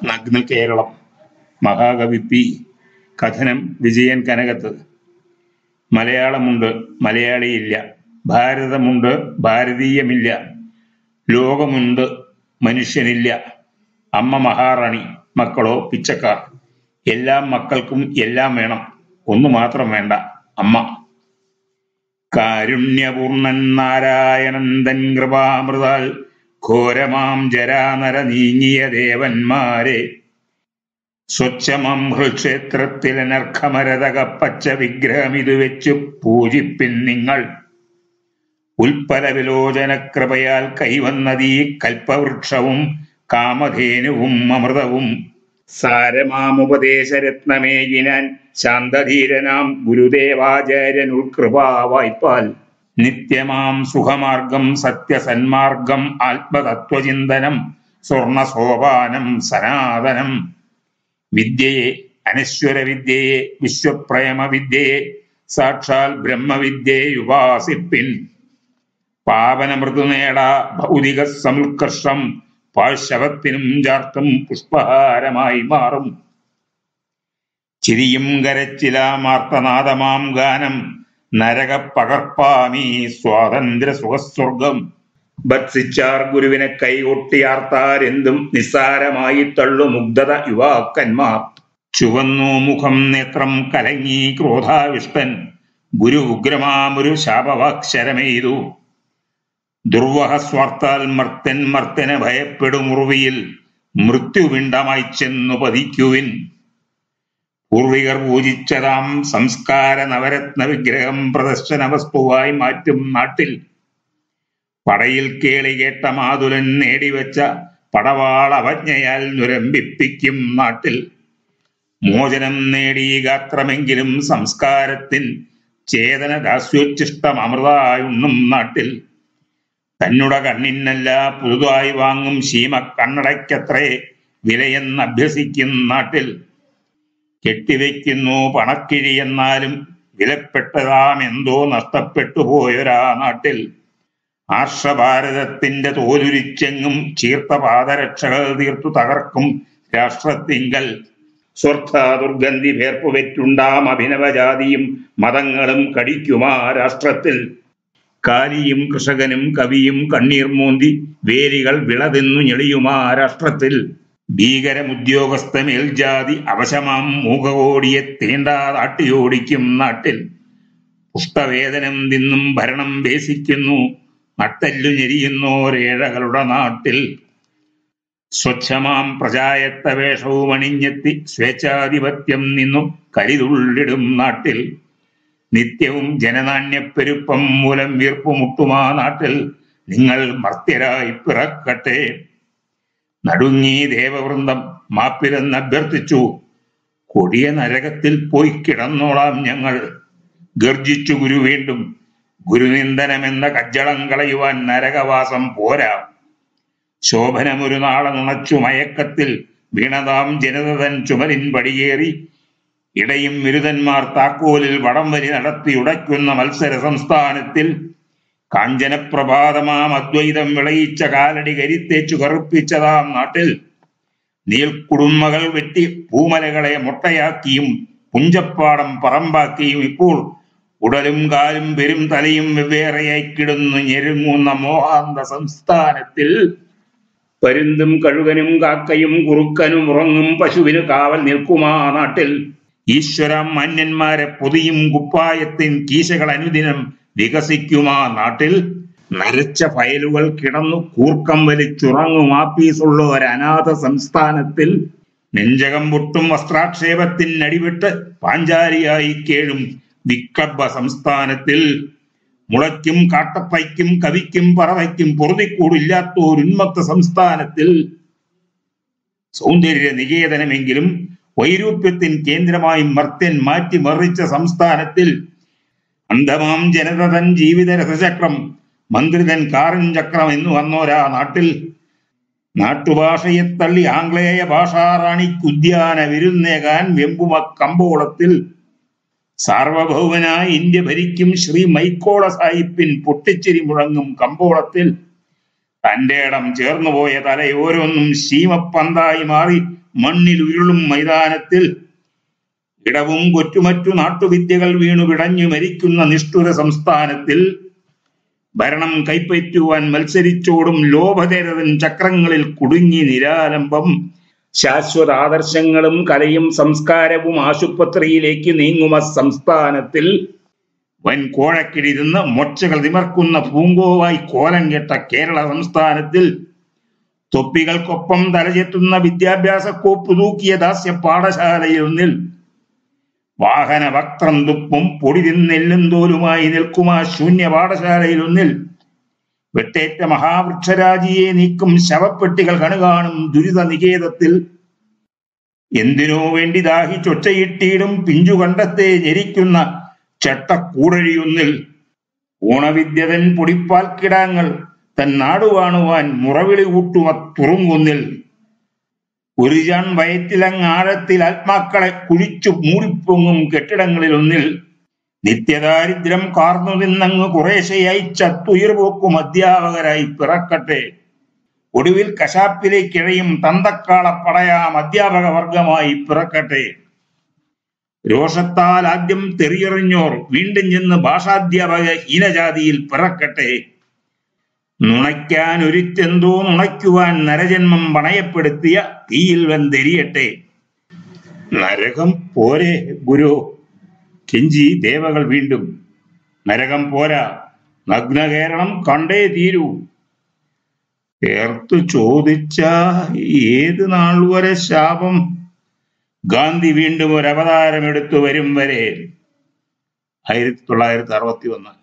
നഗ്ന കേരളം മഹാകവി പി കഥനം വിജയൻ കനകത്ത് മലയാളമുണ്ട് മലയാളിയില്ല ഭാരതമുണ്ട് ഭാരതീയമില്ല ലോകമുണ്ട് മനുഷ്യനില്ല അമ്മ മഹാറാണി മക്കളോ പിച്ചക്കാർ എല്ലാം മക്കൾക്കും എല്ലാം വേണം ഒന്നു മാത്രം വേണ്ട അമ്മ കാരുണ്യപൂർണൻ നാരായണൻ തൻ കൃപാമൃതാൽ ഘോരമാം ജരാനര നീങ്ങിയ ദേവന്മാരെ സ്വച്ഛമം ഹൃക്ഷേത്രത്തിൽ അനർഘമരതക പച്ച വിഗ്രഹം ഇത് വെച്ചു പൂജിപ്പിൻ നിങ്ങൾ ഉൽപ്പല വിലോചന കൃപയാൽ കൈവന്നതീ കൽപ്പവൃക്ഷവും കാമധേനുവും അമൃതവും സാരമാമുപദേശരത്നമേകിനാൻ ശാന്തധീരനാം ഗുരുദേവാചാര്യൻ ഉൾകൃപാവായ്പാൽ നിത്യമാം സുഖമാർഗം സത്യസന്മാർഗം ആത്മതത്വചിന്തനം സ്വർണസോപാനം സനാതനം വിദ്യയെ അനശ്വര വിദ്യയെ വിശ്വപ്രേമ വിദ്യയെ സാക്ഷാൽ ബ്രഹ്മവിദ്യയെ ഉപാസിപ്പിൻ പാവനമൃദു നേടാ ഭൗതിക സമുത്കർഷം പാഴ്ശവത്തിനും ചാർത്തും പുഷ്പഹാരമായി മാറും ചിരിയും കരച്ചിലാമാർത്തനാദമാം ഗാനം നരക പകർപ്പാമീ സ്വാതന്ത്ര്യ സുഖസ്വർഗം ഭത്സിച്ചാർ ഗുരുവിനെ കൈകൊട്ടിയാർത്താരെന്തും നിസ്സാരമായി തള്ളു മുഗ്ധത യുവാക്കന്മാർ ചുവന്നു മുഖം നേത്രം കലങ്ങി ക്രോധാവിഷ്ടൻ ഗുരു ഉഗ്രമാമൊരു ശാപവാക്ഷരമെയ്തു ദുർവഹ സ്വാർത്ഥാൽ മർത്തൻ മർത്തനെ ഭയപ്പെടുമുറിവിയിൽ മൃത്യുപിണ്ഡമായി ചെന്നു പതിക്കുവിൻ പൂർവികർ പൂജിച്ചതാം സംസ്കാര നവരത്ന വിഗ്രഹം പ്രദർശന വസ്തുവായി മാറ്റും നാട്ടിൽ പടയിൽ കേളി കേട്ട മാതുലൻ നേടിവെച്ച പടവാൾ അവജ്ഞയാൽ നുരമ്പിപ്പിക്കും നാട്ടിൽ മോചനം നേടി ഗാത്രമെങ്കിലും സംസ്കാരത്തിൻ ചേതന ദാസ്യോച്ഛിഷ്ടം അമൃതായുണ്ണും നാട്ടിൽ തന്നുട കണ്ണിനല്ല പുതുതായി വാങ്ങും ശീമ കണ്ണടയ്ക്കത്രേ വിലയെന്ന് അഭ്യസിക്കും നാട്ടിൽ കെട്ടിവെക്കുന്നു പണക്കിഴി എന്നാലും വിലപ്പെട്ടതാം എന്തോ നഷ്ടപ്പെട്ടു പോയൊരാ നാട്ടിൽ ആർഷഭാരതത്തിന്റെ തോലുരിച്ചെങ്ങും ചീർത്ത പാദരക്ഷകൾ തീർത്തു തകർക്കും രാഷ്ട്രത്തിങ്കൽ സ്വർദ്ധ ദുർഗന്ധി പേർപ്പുവെറ്റുണ്ടാം അഭിനവജാതിയും മതങ്ങളും കടിക്കുമാ രാഷ്ട്രത്തിൽ കാലിയും കൃഷകനും കവിയും കണ്ണീർ മൂന്തി വേലികൾ വിളതിന്നു ഞെളിയുമാ രാഷ്ട്രത്തിൽ ഭീകരമുദ്യോഗസ്ഥ മേൽജാതി അവശമാം മൂകകോടിയെ തീണ്ടാതാട്ടിയോടിക്കും നാട്ടിൽ പുഷ്ടവേദനം തിന്നും ഭരണം വേസിക്കുന്നു നട്ടല്ലു ഞെരിയുന്നോരേഴകളുടെ നാട്ടിൽ സ്വച്ഛമാം പ്രജായത്ത വേഷവും അണിഞ്ഞെത്തി സ്വേച്ഛാധിപത്യം നിന്നു കരിതുള്ളിടും നാട്ടിൽ നിത്യവും ജനനാണ്യപ്പെരുപ്പം മൂലം വീർപ്പുമുട്ടുമാ നാട്ടിൽ നിങ്ങൾ മർത്യരായി പിറക്കട്ടെ നടുങ്ങി ദേവവൃന്ദം മാപ്പിലെന്ന് അഭ്യർത്ഥിച്ചു കൊടിയ നരകത്തിൽ പോയി കിടന്നോളാം ഞങ്ങൾ ഗർജിച്ചു ഗുരു വീണ്ടും ഗുരുനിന്ദനമെന്ന കജ്ജളം കളയുവാൻ നരകവാസം പോരാ ശോഭനമൊരു നാളെ നുണച്ചു മയക്കത്തിൽ വീണതാം ജനതൻ ചുമലിൻ പടിയേറി ഇടയും വിരുദന്മാർ താക്കോലിൽ വടംവലി നടത്തി ഉടയ്ക്കുന്ന മത്സര സംസ്ഥാനത്തിൽ കാഞ്ചനപ്രഭാതമാം അദ്വൈതം വിളയിച്ച കാലടി കരിത്തേച്ചു കറുപ്പിച്ചതാം നാട്ടിൽ നീൽക്കുടുമ്മകൾ വെട്ടി പൂമലകളെ മുട്ടയാക്കിയും പുഞ്ചപ്പാടം പറമ്പാക്കിയും ഇപ്പോൾ ഉടലും കാലും പെരും തലയും വെവ്വേറെയായി കിടന്നു ഞെരുങ്ങുന്ന മോഹാന്ത സംസ്ഥാനത്തിൽ പരുന്തും കഴുകനും കാക്കയും കുറുക്കനും ഉറങ്ങും പശുവിന് കാവൽ നിൽക്കുമാ നാട്ടിൽ ഈശ്വര മാന്യന്മാരെ പൊതിയും കുപ്പായത്തിൻ കീശകൾ അനുദിനം വികസിക്കുമാ നാട്ടിൽ നരച്ച ഫയലുകൾ കിടന്നു കൂർക്കം വലിച്ചുറങ്ങും ആപ്പീസുള്ള ഒരു അനാഥ സംസ്ഥാനത്തിൽ നെഞ്ചകം പൊട്ടും വസ്ത്രാക്ഷേപത്തിൻ അടിവിട്ട് പാഞ്ചാലിയായി കേഴും വിക്കബ്ബ സംസ്ഥാനത്തിൽ മുളയ്ക്കും കാട്ടപ്പയ്ക്കും കവിക്കും പറവയ്ക്കും പൊറുതിക്കൂടില്ലാത്ത ഒരു ഉന്മത്ത സംസ്ഥാനത്തിൽ സൗന്ദര്യ നികേതനമെങ്കിലും വൈരൂപ്യത്തിൻ കേന്ദ്രമായി മർത്യൻ മാറ്റിമറിച്ച സംസ്ഥാനത്തിൽ അന്ധമാം ജനതൻ ജീവിത രഥചക്രം മന്ത്രിതൻ കാറിൻ ചക്രം എന്ന് വന്നോരാ നാട്ടിൽ നാട്ടുഭാഷയെ തള്ളി ആംഗ്ലേയ ഭാഷാറാണിക്കുദ്യാന വിരുന്നേകാൻ വെമ്പുമ കമ്പോളത്തിൽ സാർവഭൗമനായി ഇന്ത്യ ഭരിക്കും ശ്രീ മൈക്കോള സാഹിബിൻ പൊട്ടിച്ചിരി മുഴങ്ങും കമ്പോളത്തിൽ തന്റെ ഇടം ചേർന്നുപോയ തലയോരോന്നും ശീമപ്പന്തായി മാറി മണ്ണിൽ ഉരുളും മൈതാനത്തിൽ ഇടവും കൊറ്റുമറ്റു നാട്ടുവിദ്യകൾ വീണു പിടഞ്ഞു മരിക്കുന്ന നിഷ്ഠുര സംസ്ഥാനത്തിൽ ഭരണം കൈപ്പറ്റുവാൻ മത്സരിച്ചോടും ലോഭതരതൻ ചക്രങ്ങളിൽ കുടുങ്ങി നിരാലംബം ശാശ്വത ആദർശങ്ങളും കലയും സംസ്കാരവും ആശുപത്രിയിലേക്ക് നീങ്ങുമ സംസ്ഥാനത്തിൽ വൻ കോഴക്കിടിരുന്ന് മൊച്ചകൾ നിമർക്കുന്ന പൂങ്കോവായി കോലം കെട്ട കേരള സംസ്ഥാനത്തിൽ തൊപ്പികൾക്കൊപ്പം തലചെത്തുന്ന വിദ്യാഭ്യാസ കോപ്പ് തൂക്കിയ ദാസ്യ പാഠശാലയൊന്നിൽ വാഹന വക്രം തുപ്പും പൊടി തിന്നെല്ലും തോലുമായി നിൽക്കുമാ ശൂന്യ പാഠശാലയിലൊന്നിൽ വെട്ടേറ്റ മഹാവൃക്ഷരാജിയെ നീക്കും ശവപ്പെട്ടികൾ കണുകാണും ദുരിത നികേതത്തിൽ എന്തിനോ വേണ്ടി ദാഹിച്ചൊച്ചയിട്ടിടും പിഞ്ചു കണ്ടത്തെ ഞെരിക്കുന്ന ചട്ടക്കൂടഴിയൊന്നിൽ ഊണവിദ്യതൻ പൊടിപ്പാൽ കിടാങ്ങൾ തൻ നാടു കാണുവാൻ മുറവിളി കൂട്ടുമ തുറുങ്കുന്നിൽ ഒരു ജാൺ വയറ്റിലങ്ങ് ആഴത്തിൽ ആത്മാക്കളെ കുഴിച്ചു മൂടിപ്പൊങ്ങും കെട്ടിടങ്ങളിൽ ഒന്നിൽ നിത്യദാരിദ്ര്യം കാർന്നു നിന്നങ്ങ് കുറേശ്ശയായി ചത്തുയിർപോക്കും അധ്യാപകരായി പിറക്കട്ടെ ഒടുവിൽ കശാപ്പിലേക്കിഴയും തന്തക്കാള പടയാം അധ്യാപക വർഗമായി പിറക്കട്ടെ രോഷത്താൽ ആദ്യം തെറിയെറിഞ്ഞോർ വീണ്ടും ചെന്ന് ഭാഷാധ്യാപക ഹീനജാതിയിൽ പിറക്കട്ടെ നുണയ്ക്കാൻ ഒരുത്തെന്തോ നുണയ്ക്കുവാൻ നരജന്മം പണയപ്പെടുത്തിയ തീയിൽ വെന്തെരിയട്ടെ നരകം പോരെ ഗുരു കെഞ്ചി ദേവകൾ വീണ്ടും നരകം പോരാ നഗ്നകേരളം കണ്ടേ തീരൂ ചേർത്തു ചോദിച്ച ഏത് നാൾ വരെ ശാപം ഗാന്ധി വീണ്ടും ഒരു അവതാരം എടുത്തു വരും വരെ ആയിരത്തി തൊള്ളായിരത്തി അറുപത്തി ഒന്ന്